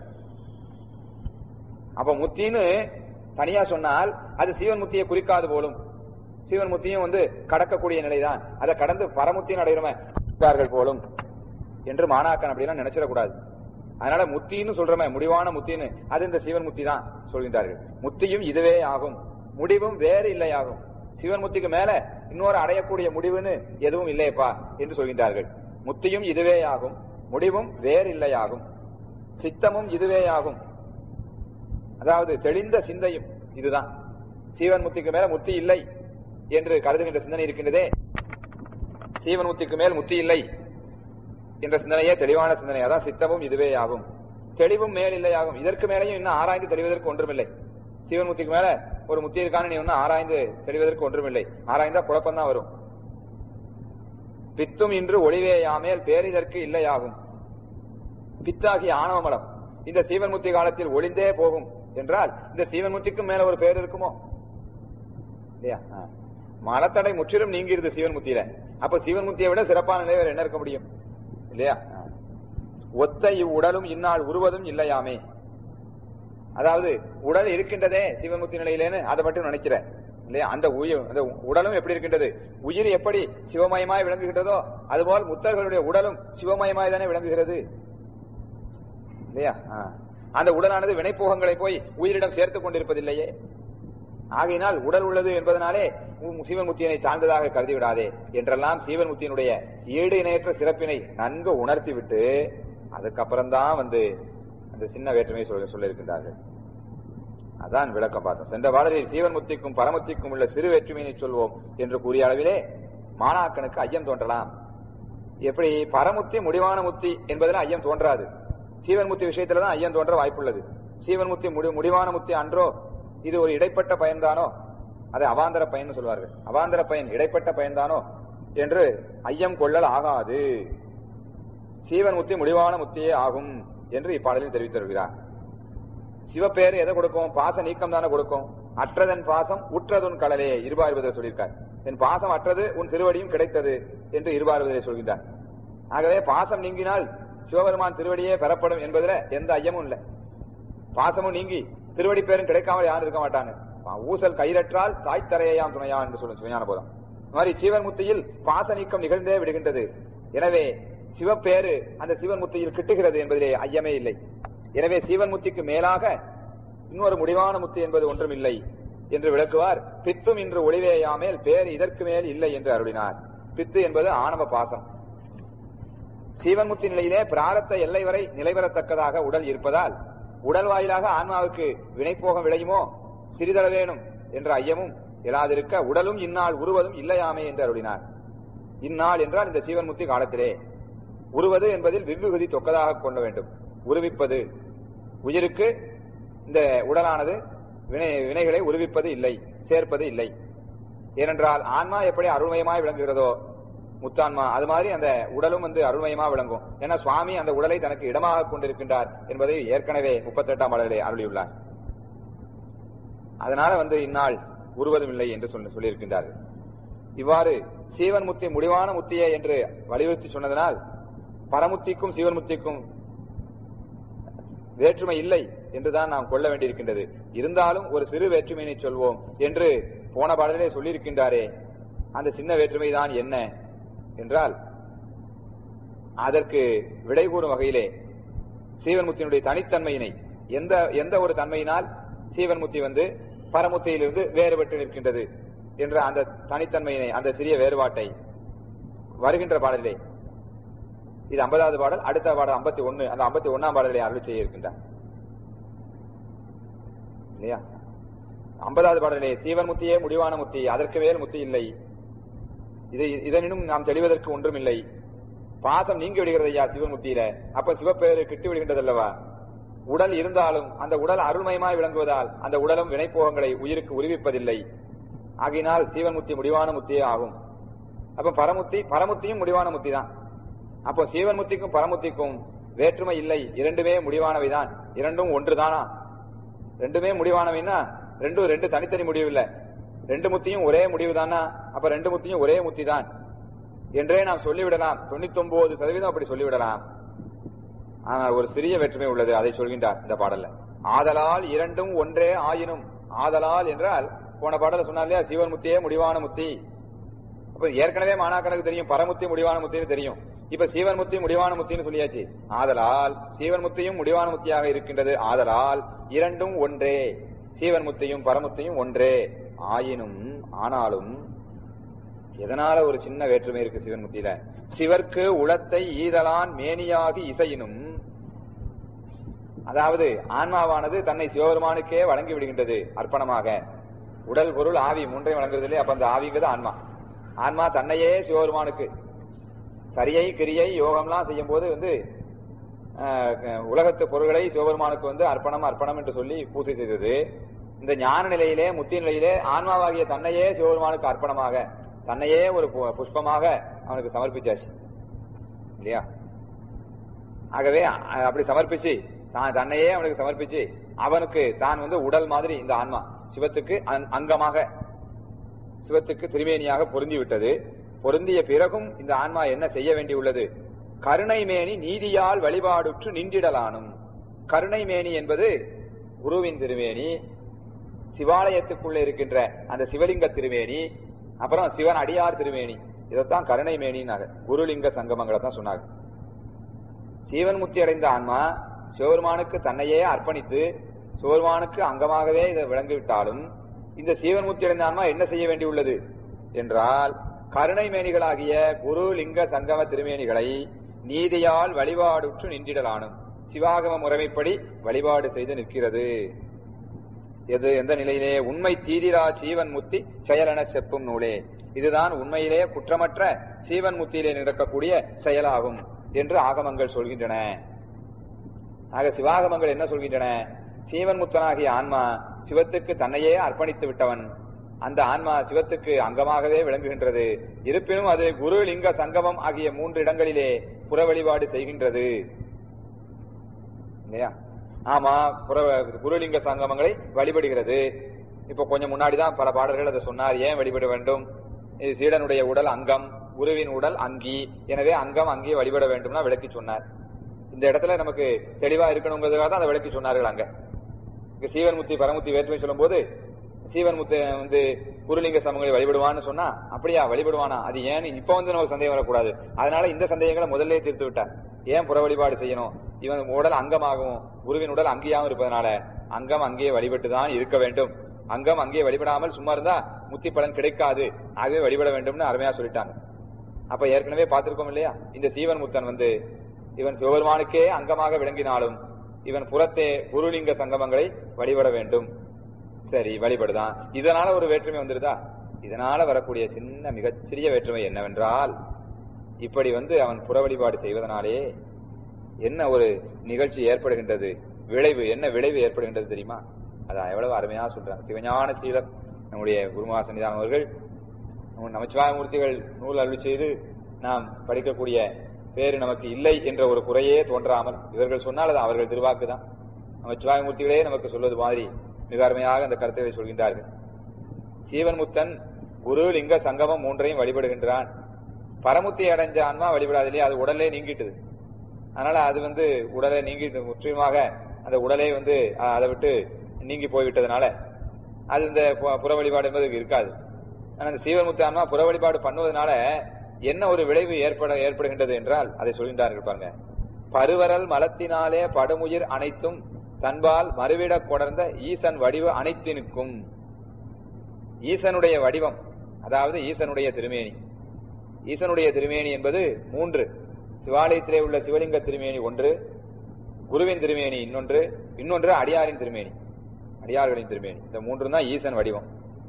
அப்ப முத்தின்னு தனியா சொன்னால் அது சீவன் முத்தியை குறிக்காது போலும் சீவன் முத்தியும் வந்து கடக்கக்கூடிய நிலைதான் அதை கடந்து பரமுத்தியும் அடைகிறோமே போலும் என்று மாணாக்கன் அப்படிலாம் நினைச்சிடக்கூடாது அதனால முத்தின்னு சொல்றமே முடிவான முத்தின்னு அது இந்த சிவன் முத்தி தான் சொல்கின்றார்கள் முத்தியும் இதுவே ஆகும் முடிவும் வேறு இல்லை ஆகும் சிவன் முத்திக்கு மேல இன்னொரு அடையக்கூடிய முடிவுன்னு எதுவும் இல்லையப்பா என்று சொல்கின்றார்கள் முத்தியும் இதுவே ஆகும் முடிவும் வேறு இல்லையாகும் சித்தமும் இதுவே ஆகும் அதாவது தெளிந்த சிந்தையும் இதுதான் சீவன் முத்திக்கு மேல முத்தி இல்லை என்று கருதுகின்ற சிந்தனை இருக்கின்றதே சீவன் முத்திக்கு மேல் முத்தி இல்லை என்ற சிந்தனையே தெளிவான சிந்தனை அதான் சித்தமும் இதுவே ஆகும் தெளிவும் மேல் இல்லையாகும் இதற்கு மேலேயும் இன்னும் ஆராய்ந்து தெளிவதற்கு ஒன்றுமில்லை சீவன் முத்திக்கு மேல ஒரு முத்தி இருக்கான்னு நீ ஒன்னும் ஆராய்ந்து தெளிவதற்கு ஒன்றுமில்லை ஆராய்ந்தா குழப்பம் தான் வரும் பித்தும் இன்று ஒளிவேயாமேல் பேரிதற்கு இல்லையாகும் பித்தாகிய ஆணவமலம் இந்த சீவன்முத்தி காலத்தில் ஒளிந்தே போகும் என்றால் இந்த சீவன்முத்திக்கும் மேல ஒரு பேர் இருக்குமோ இல்லையா மலத்தடை முற்றிலும் நீங்கிருது சீவன்முத்தியில அப்ப சீவன்முத்தியை விட சிறப்பான நிலை வேற என்ன இருக்க முடியும் இல்லையா ஒத்த இவ்வுடலும் இந்நாள் உருவதும் இல்லையாமே அதாவது உடல் இருக்கின்றதே சிவன்முத்தி நிலையிலேன்னு அதை மட்டும் நினைக்கிறேன் இல்லையா அந்த உயிர் அந்த உடலும் எப்படி இருக்கின்றது உயிர் எப்படி சிவமயமாய் விளங்குகின்றதோ அதுபோல் முத்தர்களுடைய உடலும் சிவமயமாய் தானே விளங்குகிறது இல்லையா அந்த உடலானது வினைப்போகங்களை போய் உயிரிடம் சேர்த்துக் கொண்டிருப்பதில்லையே ஆகையினால் உடல் உள்ளது என்பதனாலே சீவன்முத்தியனை தாழ்ந்ததாக கருதி விடாதே என்றெல்லாம் சீவன்முத்தியினுடைய ஈடு இணையற்ற சிறப்பினை நன்கு உணர்த்தி விட்டு அதுக்கப்புறம்தான் வந்து அந்த சின்ன வேற்றுமையை சொல்ல சொல்ல இருக்கின்றார்கள் அதான் விளக்கம் பார்த்தோம் சென்ற பாடலில் சீவன்முத்திக்கும் பரமுத்திக்கும் உள்ள சிறு வேற்றுமையினை சொல்வோம் என்று கூறிய அளவிலே மாணாக்கனுக்கு ஐயம் தோன்றலாம் எப்படி பரமுத்தி முடிவான முத்தி என்பதில் ஐயம் தோன்றாது சீவன் முத்தி விஷயத்துலதான் ஐயன் தோன்ற வாய்ப்புள்ளது சீவன் முத்தி முடி முடிவான முத்தி அன்றோ இது ஒரு இடைப்பட்ட பயன்தானோ அதை அவாந்தர பயன் சொல்வார்கள் அவாந்தர பயன் இடைப்பட்ட பயன்தானோ என்று ஐயம் கொள்ளல் ஆகாது சீவன் முத்தி முடிவான முத்தியே ஆகும் என்று இப்பாடலில் தெரிவித்திருக்கிறார் சிவப்பேரு எதை கொடுக்கும் பாச நீக்கம் தானே கொடுக்கும் அற்றதன் பாசம் உற்றதுன் கடலே இருபாறுவதை சொல்லியிருக்கார் என் பாசம் அற்றது உன் திருவடியும் கிடைத்தது என்று இருபாறுவதை சொல்கின்றார் ஆகவே பாசம் நீங்கினால் சிவபெருமான் திருவடியே பெறப்படும் என்பதுல எந்த ஐயமும் இல்லை பாசமும் நீங்கி திருவடி பேரும் கிடைக்காமல் யாரும் இருக்க மாட்டாங்க ஊசல் கயிறற்றால் தாய் தரையாம் துணையா என்று சொல்லும் சிவஞான போதம் இந்த மாதிரி சீவன் முத்தியில் பாச நீக்கம் நிகழ்ந்தே விடுகின்றது எனவே சிவப்பேரு அந்த சிவன் முத்தியில் கிட்டுகிறது என்பதிலே ஐயமே இல்லை எனவே சீவன் முத்திக்கு மேலாக இன்னொரு முடிவான முத்தி என்பது ஒன்றும் இல்லை என்று விளக்குவார் பித்தும் இன்று ஒளிவேயாமேல் பேர் இதற்கு மேல் இல்லை என்று அருளினார் பித்து என்பது ஆணவ பாசம் சீவன் முத்தி நிலையிலே பிராரத்த எல்லை வரை நிலைபெறத்தக்கதாக உடல் இருப்பதால் உடல் வாயிலாக ஆன்மாவுக்கு வினைப்போகம் விளையுமோ சிறிதளவேனும் என்ற ஐயமும் எழாதிருக்க உடலும் இந்நாள் உருவதும் இல்லையாமே என்று அருளினார் இந்நாள் என்றால் இந்த சீவன் முத்தி காலத்திலே உருவது என்பதில் விவ்விகுதி தொக்கதாக கொள்ள வேண்டும் உருவிப்பது உயிருக்கு இந்த உடலானது வினை வினைகளை உருவிப்பது இல்லை சேர்ப்பது இல்லை ஏனென்றால் ஆன்மா எப்படி அருள்மயமாய் விளங்குகிறதோ முத்தான்மா அது மாதிரி அந்த உடலும் வந்து அருள்மயமா விளங்கும் ஏன்னா சுவாமி அந்த உடலை தனக்கு இடமாக கொண்டிருக்கின்றார் என்பதை ஏற்கனவே முப்பத்தி எட்டாம் பாடலிலே அருளியுள்ளார் அதனால வந்து இந்நாள் உருவதும் இல்லை என்று சொல்லி சொல்லியிருக்கின்றார்கள் இவ்வாறு சீவன் முத்தி முடிவான முத்தியே என்று வலியுறுத்தி சொன்னதனால் பரமுத்திக்கும் சீவன் முத்திக்கும் வேற்றுமை இல்லை என்றுதான் நாம் கொள்ள வேண்டியிருக்கின்றது இருந்தாலும் ஒரு சிறு வேற்றுமையினை சொல்வோம் என்று போன பாடலிலே சொல்லியிருக்கின்றாரே அந்த சின்ன வேற்றுமை தான் என்ன என்றால் அதற்கு விடை கூறும் வகையிலே சீவன்முத்தியினுடைய தனித்தன்மையினை எந்த எந்த ஒரு தன்மையினால் சீவன்முத்தி வந்து பரமுத்தியிலிருந்து வேறுபட்டு நிற்கின்றது என்ற அந்த தனித்தன்மையினை அந்த சிறிய வேறுபாட்டை வருகின்ற பாடலிலே இது ஐம்பதாவது பாடல் அடுத்த பாடல் ஐம்பத்தி ஒன்னு அந்த ஐம்பத்தி ஒன்னாம் பாடலை அருள் செய்ய இருக்கின்றார் இல்லையா ஐம்பதாவது பாடலே சீவன் முத்தியே முடிவான முத்தி அதற்கு மேல் முத்தி இல்லை இதை இதனினும் நாம் தெளிவதற்கு ஒன்றும் இல்லை பாசம் நீங்கி விடுகிறது ஐயா சிவன் முத்தியில அப்ப சிவப்பேரு கிட்டு விடுகின்றது அல்லவா உடல் இருந்தாலும் அந்த உடல் அருள்மயமாய் விளங்குவதால் அந்த உடலும் வினைப்போகங்களை உயிருக்கு உருவிப்பதில்லை ஆகினால் சீவன் முத்தி முடிவான முத்தியே ஆகும் அப்ப பரமுத்தி பரமுத்தியும் முடிவான முத்தி தான் அப்போ சீவன் முத்திக்கும் பரமுத்திக்கும் வேற்றுமை இல்லை இரண்டுமே முடிவானவைதான் இரண்டும் ஒன்றுதானா ரெண்டுமே முடிவானவைன்னா ரெண்டும் ரெண்டு தனித்தனி முடிவு இல்ல ரெண்டு முத்தியும் ஒரே முடிவு தானா அப்ப ரெண்டு முத்தியும் ஒரே முத்தி தான் என்றே நாம் சொல்லிவிடலாம் தொண்ணூத்தி ஒன்பது சதவீதம் அப்படி சொல்லிவிடலாம் ஆனால் ஒரு சிறிய வேற்றுமை உள்ளது அதை சொல்கின்றார் இந்த பாடல்ல ஆதலால் இரண்டும் ஒன்றே ஆயினும் ஆதலால் என்றால் போன பாடல சொன்னா இல்லையா சீவன் முத்தியே முடிவான முத்தி அப்ப ஏற்கனவே மாணாக்கனுக்கு தெரியும் பரமுத்தி முடிவான முத்தின்னு தெரியும் இப்ப சீவன் முத்தி முடிவான முத்தின்னு சொல்லியாச்சு ஆதலால் சீவன் முத்தியும் முடிவான முத்தியாக இருக்கின்றது ஆதலால் இரண்டும் ஒன்றே சீவன் முத்தியும் பரமுத்தியும் ஒன்றே ஆயினும் ஆனாலும் எதனால ஒரு சின்ன வேற்றுமை இருக்கு சிவன் முத்தியில சிவர்க்கு உளத்தை ஈதலான் மேனியாகி இசையினும் அதாவது ஆன்மாவானது தன்னை சிவபெருமானுக்கே வழங்கி விடுகின்றது அர்ப்பணமாக உடல் பொருள் ஆவி மூன்றையும் வழங்குறது இல்லையா அப்ப அந்த ஆவிங்கிறது ஆன்மா ஆன்மா தன்னையே சிவபெருமானுக்கு சரியை கிரியை யோகம்லாம் செய்யும் போது வந்து ஆஹ், உலகத்து பொருள்களை சிவபெருமானுக்கு வந்து அர்ப்பணம் அர்ப்பணம் என்று சொல்லி பூசை செய்தது இந்த ஞான நிலையிலே முத்தி நிலையிலே ஆன்மாவாகிய தன்னையே சிவபெருமானுக்கு அர்ப்பணமாக தன்னையே ஒரு பு- புஷ்பமாக அவனுக்கு சமர்ப்பிச்சாச்சு இல்லையா ஆகவே அ- அப்படி சமர்ப்பிச்சு தான் தன்னையே அவனுக்கு சமர்ப்பிச்சு அவனுக்கு தான் வந்து உடல் மாதிரி இந்த ஆன்மா சிவத்துக்கு அங்- அங்கமாக சிவத்துக்கு திருமேனியாக பொருந்தி விட்டது பொருந்திய பிறகும் இந்த ஆன்மா என்ன செய்ய வேண்டியுள்ளது கருணை மேனி நீதியால் வழிபாடுற்று நின்றிடலானும் கருணை மேனி என்பது குருவின் திருமேனி சிவாலயத்துக்குள்ள இருக்கின்ற அந்த சிவலிங்க திருமேனி அப்புறம் சிவன் அடியார் திருமேனி இதைத்தான் கருணை மேனின்னாங்க குருலிங்க சங்கமங்களை தான் சொன்னாங்க சீவன் முக்தி அடைந்த ஆன்மா சிவபெருமானுக்கு தன்னையே அர்ப்பணித்து சிவபெருமானுக்கு அங்கமாகவே இதை விளங்கிவிட்டாலும் இந்த சீவன் முக்தி அடைந்த ஆன்மா என்ன செய்ய வேண்டியுள்ளது என்றால் கருணை மேனிகளாகிய குரு லிங்க சங்கம திருமேனிகளை நீதியால் வழிபாடுற்று நின்றிடலானும் சிவாகம முறைமைப்படி வழிபாடு செய்து நிற்கிறது எது எந்த நிலையிலே உண்மை தீதிரா சீவன் முத்தி செயலென செப்பும் நூலே இதுதான் உண்மையிலே குற்றமற்ற சீவன் முத்தியிலே நடக்கக்கூடிய செயலாகும் என்று ஆகமங்கள் சொல்கின்றன ஆக சிவாகமங்கள் என்ன சொல்கின்றன சீவன் முத்தனாகிய ஆன்மா சிவத்துக்கு தன்னையே அர்ப்பணித்து விட்டவன் அந்த ஆன்மா சிவத்துக்கு அங்கமாகவே விளங்குகின்றது இருப்பினும் அது குரு லிங்க சங்கமம் ஆகிய மூன்று இடங்களிலே புற வழிபாடு செய்கின்றது இல்லையா ஆமா புற குருலிங்க சங்கமங்களை வழிபடுகிறது இப்ப கொஞ்சம் முன்னாடிதான் பல பாடல்கள் அதை சொன்னார் ஏன் வழிபட வேண்டும் இது சீடனுடைய உடல் அங்கம் குருவின் உடல் அங்கி எனவே அங்கம் அங்கே வழிபட வேண்டும்னா விளக்கி சொன்னார் இந்த இடத்துல நமக்கு தெளிவா இருக்கணுங்கிறதுக்காக தான் அதை விளக்கி சொன்னார்கள் அங்க இங்க சீவன்முத்தி பரமுத்தி வேற்றுமை சொல்லும் போது சீவன்முத்து வந்து குருலிங்க சமங்களை வழிபடுவான்னு சொன்னா அப்படியா வழிபடுவானா அது ஏன்னு இப்ப வந்து நமக்கு சந்தேகம் வரக்கூடாது அதனால இந்த சந்தேகங்களை முதல்ல தீர்த்து விட்டார் ஏன் புற வழிபாடு செய்யணும் இவன் உடல் அங்கமாகவும் குருவின் உடல் அங்கேயாகவும் இருப்பதனால அங்கம் அங்கேயே வழிபட்டு தான் இருக்க வேண்டும் அங்கம் அங்கே வழிபடாமல் சும்மா இருந்தா முத்தி பலன் கிடைக்காது ஆகவே வழிபட வேண்டும்னு அருமையா சொல்லிட்டாங்க அப்ப ஏற்கனவே பார்த்திருக்கோம் இல்லையா இந்த சீவன் முத்தன் வந்து இவன் சிவபெருமானுக்கே அங்கமாக விளங்கினாலும் இவன் புறத்தே குருலிங்க சங்கமங்களை வழிபட வேண்டும் சரி வழிபடுதான் இதனால ஒரு வேற்றுமை வந்துருதா இதனால வரக்கூடிய சின்ன மிகச்சிறிய வேற்றுமை என்னவென்றால் இப்படி வந்து அவன் புற வழிபாடு செய்வதனாலே என்ன ஒரு நிகழ்ச்சி ஏற்படுகின்றது விளைவு என்ன விளைவு ஏற்படுகின்றது தெரியுமா அதான் எவ்வளவு அருமையா சொல்றாங்க சிவஞான சீலர் நம்முடைய குருமா சன்னிதானம் அவர்கள் நம்ம நமச்சிவாய மூர்த்திகள் நூல் அருள் செய்து நாம் படிக்கக்கூடிய பேரு நமக்கு இல்லை என்ற ஒரு குறையே தோன்றாமல் இவர்கள் சொன்னால் அது அவர்கள் திருவாக்கு தான் நமச்சிவாய மூர்த்திகளே நமக்கு சொல்வது மாதிரி மிக அருமையாக அந்த கருத்தை சொல்கின்றார்கள் சீவன் முத்தன் குரு லிங்க சங்கமம் மூன்றையும் வழிபடுகின்றான் பரமுத்தி அடைஞ்ச ஆன்மா வழிபடாது இல்லையா அது உடலே நீங்கிட்டுது அதனால அது வந்து உடலை நீங்கிட்டு முற்றிலுமாக அந்த உடலே வந்து அஹ், அதை விட்டு நீங்கி போய்விட்டதுனால அது இந்த பு- புற வழிபாடு என்பது இருக்காது ஆனா இந்த சீவன்முத்து ஆன்மா புற வழிபாடு பண்ணுவதனால என்ன ஒரு விளைவு ஏற்பட ஏற்படுகின்றது என்றால் அதை சொல்கின்றார்கள் பாருங்க பருவரல் மலத்தினாலே படுமுயிர் அனைத்தும் தன்பால் மறுவிடக் கொடர்ந்த ஈசன் வடிவ அனைத்தினுக்கும் ஈசனுடைய வடிவம் அதாவது ஈசனுடைய திருமேனி ஈசனுடைய திருமேனி என்பது மூன்று சிவாலயத்திலே உள்ள சிவலிங்க திருமேனி ஒன்று குருவின் திருமேனி இன்னொன்று இன்னொன்று அடியாரின் திருமேனி அடியார்களின் திருமேனி இந்த மூன்று தான் ஈசன் வடிவம்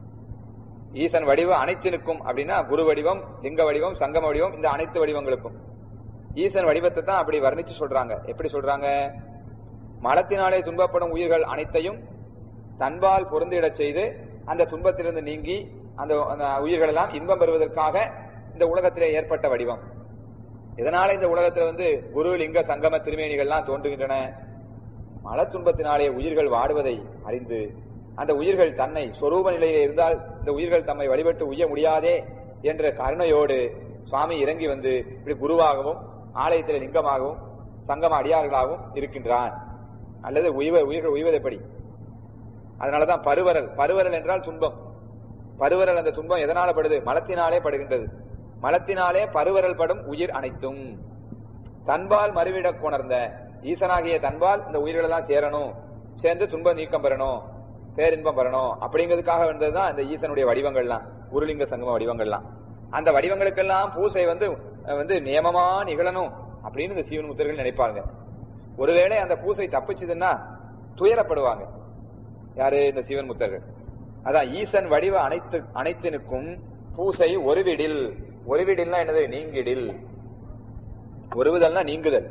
ஈசன் வடிவம் அனைத்தினுக்கும் அப்படின்னா குரு வடிவம் லிங்க வடிவம் சங்கம வடிவம் இந்த அனைத்து வடிவங்களுக்கும் ஈசன் வடிவத்தை தான் அப்படி வர்ணிச்சு சொல்றாங்க எப்படி சொல்றாங்க மலத்தினாலே துன்பப்படும் உயிர்கள் அனைத்தையும் தன்பால் பொருந்திடச் செய்து அந்த துன்பத்திலிருந்து நீங்கி அந்த அந்த உயிர்கள் எல்லாம் இன்பம் பெறுவதற்காக இந்த உலகத்திலே ஏற்பட்ட வடிவம் இதனால இந்த உலகத்துல வந்து குரு லிங்க சங்கம திருமேனிகள்லாம் தோன்றுகின்றன மல துன்பத்தினாலே உயிர்கள் வாடுவதை அறிந்து அந்த உயிர்கள் தன்னை சொரூப நிலையிலே இருந்தால் இந்த உயிர்கள் தம்மை வழிபட்டு உய்ய முடியாதே என்ற கருணையோடு சுவாமி இறங்கி வந்து இப்படி குருவாகவும் ஆலயத்தில் லிங்கமாகவும் சங்கம அடியார்களாகவும் இருக்கின்றான் அல்லது உய்வ உயிர்கள் உய்வது எப்படி அதனாலதான் பருவரல் பருவரல் என்றால் துன்பம் பருவரல் அந்த துன்பம் எதனால படுது மலத்தினாலே படுகின்றது மலத்தினாலே பருவரல் படும் உயிர் அனைத்தும் தன்பால் மறுவிடக் கொணர்ந்த ஈசனாகிய தன்பால் இந்த உயிர்கள் எல்லாம் சேரணும் சேர்ந்து துன்பம் நீக்கம் பெறணும் பேரின்பம் பெறணும் அப்படிங்கிறதுக்காக வந்ததுதான் இந்த ஈசனுடைய வடிவங்கள்லாம் குருலிங்க சங்கம வடிவங்கள்லாம் அந்த வடிவங்களுக்கெல்லாம் பூசை வந்து அஹ், வந்து நியமமா நிகழணும் அப்படின்னு இந்த சீவன் முத்தர்கள் நினைப்பாங்க ஒருவேளை அந்த பூசை தப்பிச்சதுன்னா துயரப்படுவாங்க யாரு இந்த சிவன் முத்தர்கள் அதான் ஈசன் வடிவ அனைத்து அனைத்தினுக்கும் பூசை ஒருவிடில் ஒருவிடில்னா என்னது நீங்கிடில் ஒருவிதல்னா நீங்குதல்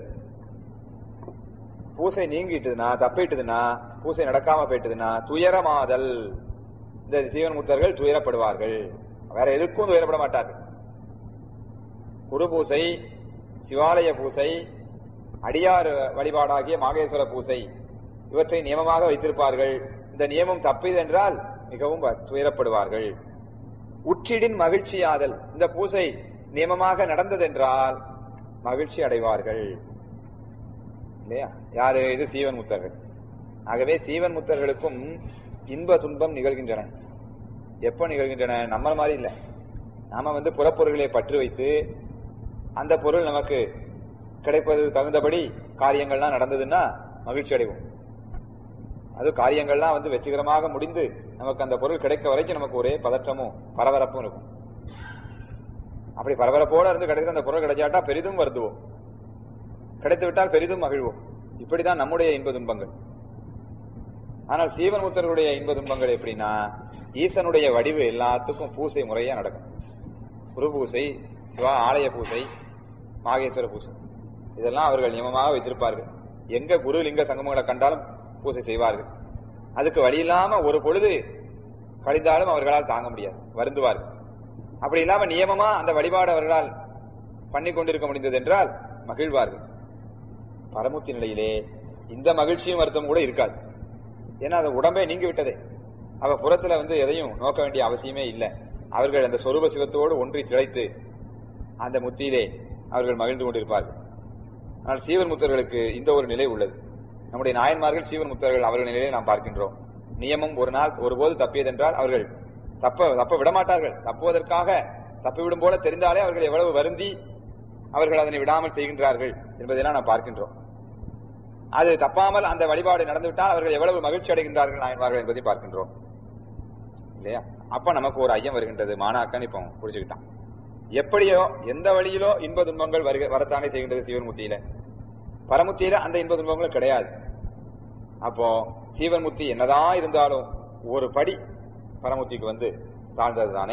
பூசை நீங்கிட்டுதுன்னா தப்பிட்டுதுன்னா பூசை நடக்காம போயிட்டுதுன்னா துயரமாதல் இந்த சீவன் முத்தர்கள் துயரப்படுவார்கள் வேற எதுக்கும் துயரப்பட மாட்டார்கள் குரு பூசை சிவாலய பூசை அடியார் வழிபாடாகிய மாகேஸ்வர பூசை இவற்றை நியமமாக வைத்திருப்பார்கள் இந்த நியமம் தப்பிது என்றால் மிகவும் வ- துயரப்படுவார்கள் உற்றிடின் மகிழ்ச்சியாதல் இந்த பூசை நியமமாக நடந்ததென்றால் மகிழ்ச்சி அடைவார்கள் இல்லையா யாரு இது சீவன் முத்தர்கள் ஆகவே சீவன் முத்தர்களுக்கும் இன்ப துன்பம் நிகழ்கின்றன எப்ப நிகழ்கின்றன நம்ம மாதிரி இல்ல நாம வந்து புறப்பொருள்களை பற்று வைத்து அந்த பொருள் நமக்கு கிடைப்பது தகுந்தபடி காரியங்கள்லாம் நடந்ததுன்னா மகிழ்ச்சி அடைவோம் அது காரியங்கள்லாம் வந்து வெற்றிகரமாக முடிந்து நமக்கு அந்த பொருள் கிடைக்க வரைக்கும் நமக்கு ஒரே பதற்றமும் பரபரப்பும் இருக்கும் அப்படி பரபரப்போட இருந்து கிடைக்கிற அந்த பொருள் கிடைச்சாட்டா பெரிதும் வருந்துவோம் கிடைத்து விட்டால் பெரிதும் மகிழ்வோம் இப்படிதான் நம்முடைய இன்ப துன்பங்கள் ஆனால் சீவன் முத்தர்களுடைய இன்ப துன்பங்கள் எப்படின்னா ஈசனுடைய வடிவு எல்லாத்துக்கும் பூசை முறையா நடக்கும் குரு பூசை சிவா ஆலய பூசை மாகேஸ்வர பூசை இதெல்லாம் அவர்கள் நியமமாக வைத்திருப்பார்கள் எங்க குருலிங்க சங்கமங்களை கண்டாலும் பூசை செய்வார்கள் அதுக்கு வழி இல்லாம ஒரு பொழுது கழிந்தாலும் அவர்களால் தாங்க முடியாது வருந்துவார்கள் அப்படி இல்லாம நியமமா அந்த வழிபாடு அவர்களால் பண்ணி கொண்டிருக்க முடிந்தது என்றால் மகிழ்வார்கள் பரமுத்தி நிலையிலே இந்த மகிழ்ச்சியும் வருத்தம் கூட இருக்காது ஏன்னா அது உடம்பே நீங்கி விட்டதே அவ புறத்துல வந்து எதையும் நோக்க வேண்டிய அவசியமே இல்லை அவர்கள் அந்த சொரூப சிவத்தோடு ஒன்றி திளைத்து அந்த முத்தியிலே அவர்கள் மகிழ்ந்து கொண்டிருப்பார்கள் ஆனால் சீவன் முத்தர்களுக்கு இந்த ஒரு நிலை உள்ளது நம்முடைய நாயன்மார்கள் சீவன் முத்தர்கள் அவர்கள் நிலையை நாம் பார்க்கின்றோம் நியமம் ஒரு நாள் ஒருபோது தப்பியதென்றால் அவர்கள் தப்ப தப்ப விடமாட்டார்கள் தப்புவதற்காக தப்பிவிடும் போல தெரிந்தாலே அவர்கள் எவ்வளவு வருந்தி அவர்கள் அதனை விடாமல் செய்கின்றார்கள் என்பதெல்லாம் நாம் பார்க்கின்றோம் அது தப்பாமல் அந்த வழிபாடு நடந்துவிட்டால் அவர்கள் எவ்வளவு மகிழ்ச்சி அடைகின்றார்கள் நாயன்மார்கள் என்பதை பார்க்கின்றோம் இல்லையா அப்ப நமக்கு ஒரு ஐயம் வருகின்றது மாணாக்கன் இப்போ புடிச்சுக்கிட்டான் எப்படியோ எந்த வழியிலோ இன்ப துன்பங்கள் வருக வரத்தானே செய்கின்றது சிவன்முத்தியில பரமுத்தியில அந்த இன்ப துன்பங்களும் கிடையாது அப்போ சீவன்முத்தி என்னதான் இருந்தாலும் ஒரு படி பரமுத்திக்கு வந்து தாழ்ந்தது தானே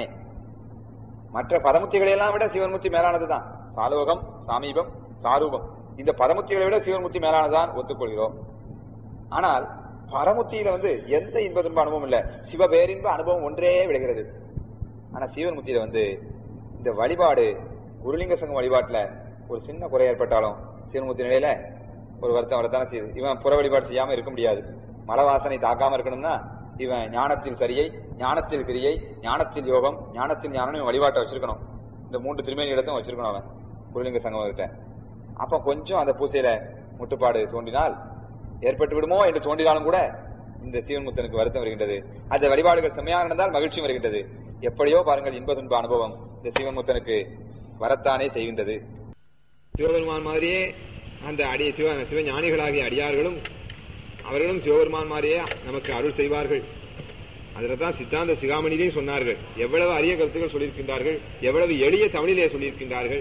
மற்ற பதமுத்திகளை எல்லாம் விட சிவன்முத்தி மேலானதுதான் சாலோகம் சாமீபம் சாரூபம் இந்த பதமுத்திகளை விட சிவன்முத்தி மேலானதான் ஒத்துக்கொள்கிறோம் ஆனால் பரமுத்தியில வந்து எந்த இன்ப துன்ப அனுபவம் இல்ல சிவபேரின்ப அனுபவம் ஒன்றே விடுகிறது ஆனா சிவன்முத்தியில வந்து இந்த வழிபாடு குருலிங்க சங்கம் வழிபாட்டுல ஒரு சின்ன குறை ஏற்பட்டாலும் சிவன்முத்தி நிலையில ஒரு வருத்தம் வரத்தானே செய்யுது இவன் புற வழிபாடு செய்யாம இருக்க முடியாது மல வாசனை தாக்காம இருக்கணும்னா இவன் ஞானத்தில் சரியை ஞானத்தில் கிரியை ஞானத்தில் யோகம் ஞானத்தில் ஞானம் இவன் வழிபாட்டை வச்சிருக்கணும் இந்த மூன்று திருமேனி இடத்தையும் வச்சிருக்கணும் அவன் குருலிங்க சங்கமத்திட்ட அப்ப கொஞ்சம் அந்த பூசையில முட்டுப்பாடு தோன்றினால் ஏற்பட்டு விடுமோ என்று தோன்றினாலும் கூட இந்த சிவன்முத்தனுக்கு வருத்தம் வருகின்றது அந்த வழிபாடுகள் செம்மையாக நடந்தால் மகிழ்ச்சி வருகின்றது எப்படியோ பாருங்கள் இன்ப துன்ப அனுபவம் இந்த சிவன்முத்தனுக்கு வரத்தானே செய்கின்றது சிவபெருமான் மாதிரியே அந்த அடி சிவ சிவஞானிகளாகிய அடியார்களும் அவர்களும் சிவபெருமான் மாதிரியே நமக்கு அருள் செய்வார்கள் அதில் தான் சித்தாந்த சிகாமணியிலையும் சொன்னார்கள் எவ்வளவு அரிய கருத்துக்கள் சொல்லியிருக்கின்றார்கள் எவ்வளவு எளிய தமிழிலே சொல்லியிருக்கின்றார்கள்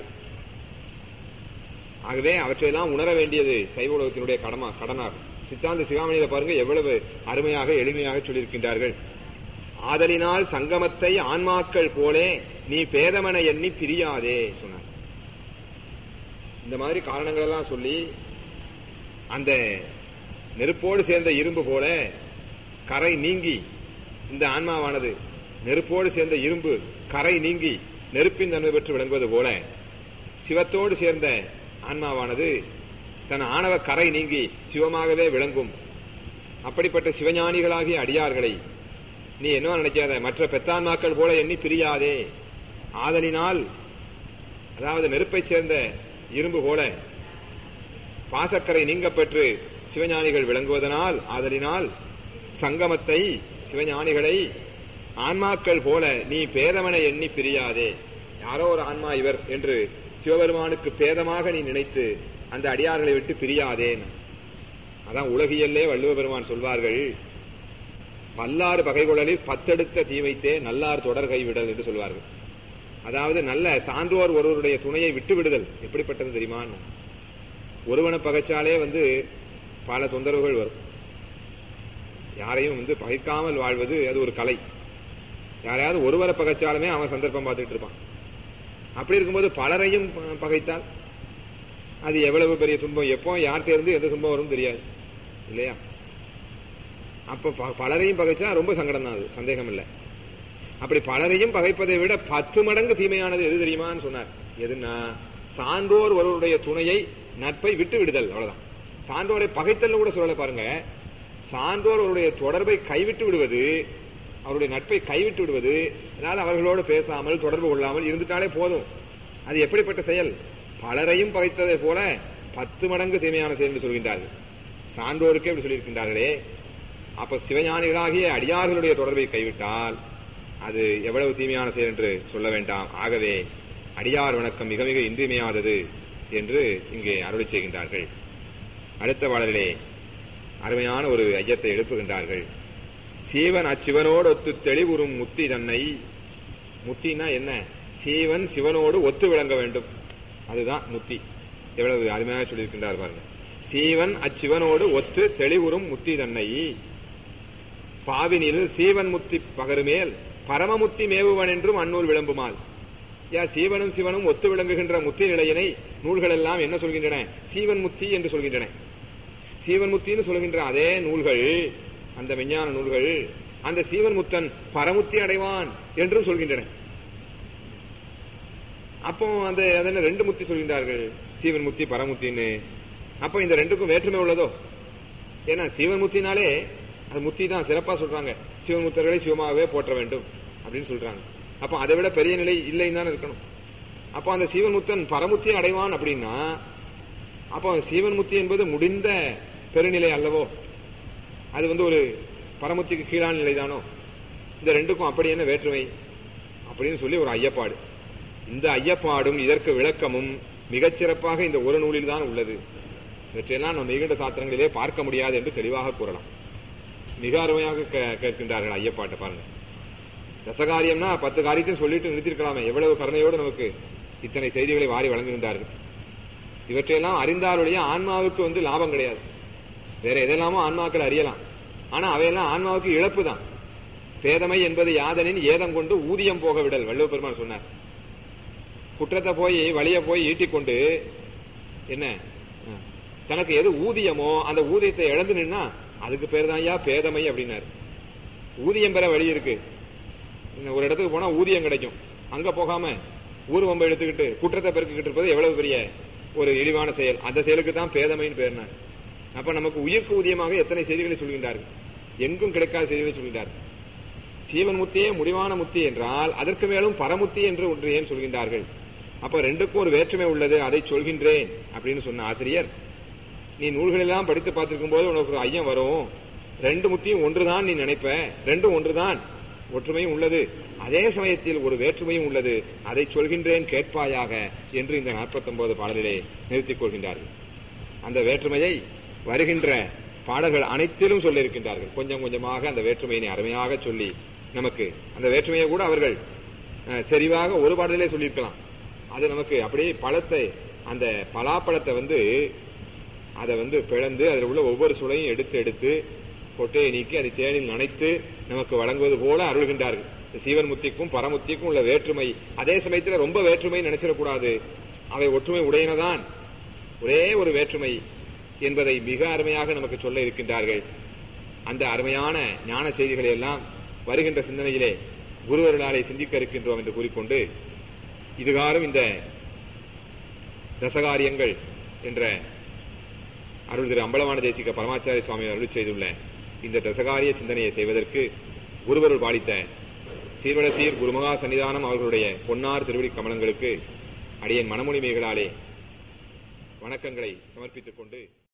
ஆகவே அவற்றையெல்லாம் உணர வேண்டியது சைவ உலகத்தினுடைய கடமா கடனாகும் சித்தாந்த சிகாமணியில பாருங்க எவ்வளவு அருமையாக எளிமையாக சொல்லியிருக்கின்றார்கள் ஆதலினால் சங்கமத்தை ஆன்மாக்கள் போலே நீ பேதமன எண்ணி பிரியாதே சொன்னார் இந்த மாதிரி காரணங்கள் எல்லாம் சொல்லி அந்த நெருப்போடு சேர்ந்த இரும்பு போல கரை நீங்கி இந்த ஆன்மாவானது நெருப்போடு சேர்ந்த இரும்பு கரை நீங்கி நெருப்பின் தன்மை பெற்று விளங்குவது போல சிவத்தோடு சேர்ந்த ஆன்மாவானது தன் ஆணவ கரை நீங்கி சிவமாகவே விளங்கும் அப்படிப்பட்ட சிவஞானிகளாகிய அடியார்களை நீ என்ன நினைக்காத மற்ற பெத்தான்மாக்கள் போல எண்ணி பிரியாதே ஆதலினால் அதாவது நெருப்பைச் சேர்ந்த இரும்பு போல பாசக்கரை நீங்க பெற்று சிவஞானிகள் விளங்குவதனால் ஆதலினால் சங்கமத்தை சிவஞானிகளை ஆன்மாக்கள் போல நீ பேதமன எண்ணி பிரியாதே யாரோ ஒரு ஆன்மா இவர் என்று சிவபெருமானுக்கு பேதமாக நீ நினைத்து அந்த அடியார்களை விட்டு பிரியாதேன் அதான் உலகியல்லே வள்ளுவ பெருமான் சொல்வார்கள் பல்லாறு பகைகுழலில் பத்தெடுத்த தீ வைத்தே நல்லார் தொடர் கைவிடல் என்று சொல்வார்கள் அதாவது நல்ல சான்றோர் ஒருவருடைய துணையை விட்டு விடுதல் எப்படிப்பட்டது தெரியுமா ஒருவனை பகைச்சாலே வந்து பல தொந்தரவுகள் வரும் யாரையும் வந்து பகைக்காமல் வாழ்வது அது ஒரு கலை யாரையாவது ஒருவரை பகைச்சாலுமே அவன் சந்தர்ப்பம் பார்த்துட்டு இருப்பான் அப்படி இருக்கும்போது பலரையும் ப- பகைத்தால் அது எவ்வளவு பெரிய துன்பம் எப்போ யார்கிட்ட இருந்து எந்த துன்பம் வரும் தெரியாது இல்லையா அப்ப ப- பலரையும் பகைச்சா ரொம்ப சங்கடம் தான் அது சந்தேகம் இல்லை அப்படி பலரையும் பகைப்பதை விட பத்து மடங்கு தீமையானது எது தெரியுமான்னு சொன்னார் எதுனா சான்றோர் ஒருவருடைய துணையை நட்பை விட்டு விடுதல் அவ்வளவுதான் சான்றோரை பகைத்தல் கூட சொல்லல பாருங்க சான்றோர் அவருடைய தொடர்பை கைவிட்டு விடுவது அவருடைய நட்பை கைவிட்டு விடுவது அதாவது அவர்களோடு பேசாமல் தொடர்பு கொள்ளாமல் இருந்துட்டாலே போதும் அது எப்படிப்பட்ட செயல் பலரையும் பகைத்ததை போல பத்து மடங்கு தீமையான செயல் என்று சொல்கின்றார்கள் சான்றோருக்கே இப்படி சொல்லியிருக்கின்றார்களே அப்ப சிவஞானிகளாகிய அடியார்களுடைய தொடர்பை கைவிட்டால் அது எவ்வளவு தீமையான செயல் என்று சொல்ல வேண்டாம் ஆகவே அடியார் வணக்கம் மிக மிக இன்றியமையாதது என்று இங்கே அருளி செய்கின்றார்கள் அடுத்த பாடலிலே அருமையான ஒரு ஐயத்தை எழுப்புகின்றார்கள் சீவன் அச்சிவனோடு ஒத்து தெளிவுறும் முத்தி தன்னை முத்தினா என்ன சீவன் சிவனோடு ஒத்து விளங்க வேண்டும் அதுதான் முத்தி எவ்வளவு அருமையாக சொல்லியிருக்கின்றார் பாருங்க சீவன் அச்சிவனோடு ஒத்து தெளிவுறும் முத்தி தன்னை பாவினில் சீவன் முத்தி பகருமேல் பரமமுத்தி மேவுவன் என்றும் அந்நூல் விளம்புமால் யா சீவனும் சிவனும் ஒத்து விளங்குகின்ற முத்தி நிலையினை நூல்கள் எல்லாம் என்ன சொல்கின்றன சீவன் முத்தி என்று சொல்கின்றன சீவன் முத்தின்னு சொல்கின்ற அதே நூல்கள் அந்த விஞ்ஞான நூல்கள் அந்த சீவன் முத்தன் பரமுத்தி அடைவான் என்றும் சொல்கின்றன அப்போ அந்த அதென்ன ரெண்டு முத்தி சொல்கின்றார்கள் சீவன் முத்தி பரமுத்தின்னு அப்போ இந்த ரெண்டுக்கும் வேற்றுமை உள்ளதோ ஏன்னா சீவன் முத்தினாலே அது முத்தி தான் சிறப்பா சொல்றாங்க சிவன் முத்தர்களை சிவமாகவே போற்ற வேண்டும் அப்படின்னு சொல்றாங்க அப்போ அதை விட பெரிய நிலை இல்லைன்னு தானே இருக்கணும் அப்போ அந்த சீவன் முத்தன் பரமுத்தி அடைவான் அப்படின்னா அப்போ சீவன் முத்தி என்பது முடிந்த பெருநிலை அல்லவோ அது வந்து ஒரு பரமுத்திக்கு கீழான நிலைதானோ இந்த ரெண்டுக்கும் அப்படி என்ன வேற்றுமை அப்படின்னு சொல்லி ஒரு ஐயப்பாடு இந்த ஐயப்பாடும் இதற்கு விளக்கமும் மிகச்சிறப்பாக இந்த ஒரு நூலில் தான் உள்ளது இவற்றையெல்லாம் நம்ம மிகுந்த சாத்திரங்களிலே பார்க்க முடியாது என்று தெளிவாக கூறலாம் மிக அருமையாக கே- கேட்கின்றார்கள் ஐயப்பாட்டை பாருங்க ரசகாரியம்னா பத்து காரியத்தையும் சொல்லிட்டு நிறுத்திருக்கலாமே எவ்வளவு கருணையோடு நமக்கு இத்தனை செய்திகளை வாரி வழங்குகின்றார்கள் இவற்றையெல்லாம் அறிந்தாலுடைய ஆன்மாவுக்கு வந்து லாபம் கிடையாது வேற எதெல்லாமோ ஆன்மாக்கள் அறியலாம் ஆனா அவையெல்லாம் ஆன்மாவுக்கு இழப்பு தான் பேதமை என்பது யாதனின் ஏதம் கொண்டு ஊதியம் போக விடல் வள்ளுவ பெருமான் சொன்னார் குற்றத்தை போய் வழிய போய் ஈட்டிக்கொண்டு என்ன ஆ, தனக்கு எது ஊதியமோ அந்த ஊதியத்தை இழந்து நின்னா அதுக்கு பேர் தான் ஐயா பேதமை அப்படின்னாரு ஊதியம் பெற வழி இருக்கு இன்னும் ஒரு இடத்துக்கு போனா ஊதியம் கிடைக்கும் அங்க போகாம ஊர் வம்பை எடுத்துக்கிட்டு குற்றத்தை பெருக்கிக்கிட்டு இருப்பது எவ்வளவு பெரிய ஒரு இழிவான செயல் அந்த செயலுக்கு தான் பேதமைன்னு பேர்னார் அப்ப நமக்கு உயிர்க்கு ஊதியமாக எத்தனை செய்திகளை சொல்கின்றார்கள் எங்கும் கிடைக்காத செய்திகளை சொல்கின்றார்கள் சீவன் முத்தியே முடிவான முத்தி என்றால் அதற்கு மேலும் பரமுத்தி என்று ஒன்று ஏன் சொல்கின்றார்கள் அப்ப ரெண்டுக்கும் ஒரு வேற்றுமை உள்ளது அதை சொல்கின்றேன் அப்படின்னு சொன்ன ஆசிரியர் நீ நூல்கள் எல்லாம் படித்து பார்த்திருக்கும் போது உனக்கு ஒரு ஐயம் வரும் ரெண்டு முத்தியும் ஒன்றுதான் நீ நினைப்ப ரெண்டும் ஒன்றுதான் ஒற்றுமையும் உள்ளது அதே சமயத்தில் ஒரு வேற்றுமையும் உள்ளது அதை சொல்கின்றேன் கேட்பாயாக என்று இந்த 49 பாடலிலே நிறுத்திக் கொள்கின்றார்கள் அந்த வேற்றுமையை வருகின்ற பாடல்கள் அனைத்திலும் சொல்லியிருக்கின்றார்கள் கொஞ்சம் கொஞ்சமாக அந்த வேற்றுமையினை அருமையாக சொல்லி நமக்கு அந்த வேற்றுமையை கூட அவர்கள் அஹ், செறிவாக ஒரு பாடலிலே சொல்லியிருக்கலாம் அது நமக்கு அப்படியே பழத்தை அந்த பலாப்பழத்தை வந்து அதை வந்து பிளந்து அதில் உள்ள ஒவ்வொரு சுளையும் எடுத்து எடுத்து கொட்டையை நீக்கி அதை தேனில் நனைத்து நமக்கு வழங்குவது போல அருள்கின்றார்கள் இந்த சீவன் முத்திக்கும் பரமுத்திக்கும் உள்ள வேற்றுமை அதே சமயத்தில் ரொம்ப வேற்றுமை நினைச்சிடக்கூடாது அவை ஒற்றுமை உடையனதான் ஒரே ஒரு வேற்றுமை என்பதை மிக அருமையாக நமக்கு சொல்ல இருக்கின்றார்கள் அந்த அருமையான ஞான செய்திகளை எல்லாம் வருகின்ற சிந்தனையிலே குருவர்களாலே சிந்திக்க இருக்கின்றோம் என்று கூறிக்கொண்டு இதுகாரும் இந்த ரசகாரியங்கள் என்ற அருள் திரு அம்பலவான தேசிக பரமாச்சாரிய சுவாமி அருள் செய்துள்ள இந்த தசகாரிய சிந்தனையை செய்வதற்கு குருவருள் பாலித்த சீர்வலசீர் குருமகா சன்னிதானம் அவர்களுடைய பொன்னார் திருவடி கமலங்களுக்கு அடியேன் மனமுனிமைகளாலே வணக்கங்களை சமர்ப்பித்துக் கொண்டு